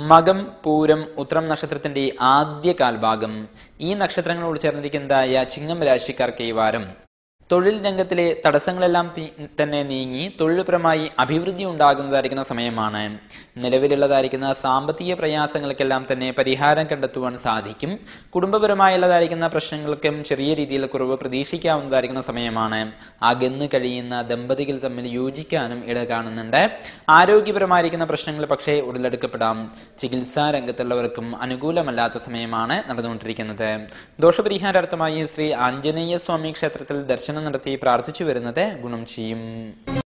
മകം പൂരം ഉത്രം നക്ഷത്രത്തിന്റെ ആദ്യ കാൽഭാഗം ഈ നക്ഷത്രങ്ങൾ ഉൾച്ചേർന്നിരിക്കുന്നതായ ചിങ്ങം രാശിക്കാർക്ക് ഈ വാരം തൊഴിൽ രംഗത്തിലെ തടസ്സങ്ങളെല്ലാം തി- തന്നെ നീങ്ങി തൊഴിൽപരമായി അഭിവൃദ്ധി ഉണ്ടാകുന്നതായിരിക്കുന്ന സമയമാണ് നിലവിലുള്ളതായിരിക്കുന്ന സാമ്പത്തിക പ്രയാസങ്ങൾക്കെല്ലാം തന്നെ പരിഹാരം കണ്ടെത്തുവാൻ സാധിക്കും കുടുംബപരമായുള്ളതായിരിക്കുന്ന പ്രശ്നങ്ങൾക്കും ചെറിയ രീതിയിൽ കുറവ് പ്രതീക്ഷിക്കാവുന്നതായിരിക്കുന്ന സമയമാണ് അകന്ന് കഴിയുന്ന ദമ്പതികൾ തമ്മിൽ യോജിക്കാനും ഇട കാണുന്നുണ്ട് ആരോഗ്യപരമായിരിക്കുന്ന പ്രശ്നങ്ങൾ പക്ഷേ ഉടലെടുക്കപ്പെടാം ചികിത്സാ രംഗത്തുള്ളവർക്കും അനുകൂലമല്ലാത്ത സമയമാണ് നടന്നുകൊണ്ടിരിക്കുന്നത് ദോഷപരിഹാരാർത്ഥമായി ശ്രീ ആഞ്ജനേയ സ്വാമി ക്ഷേത്രത്തിൽ ദർശനം നടത്തി പ്രാർത്ഥിച്ചു വരുന്നത് ഗുണം ചെയ്യും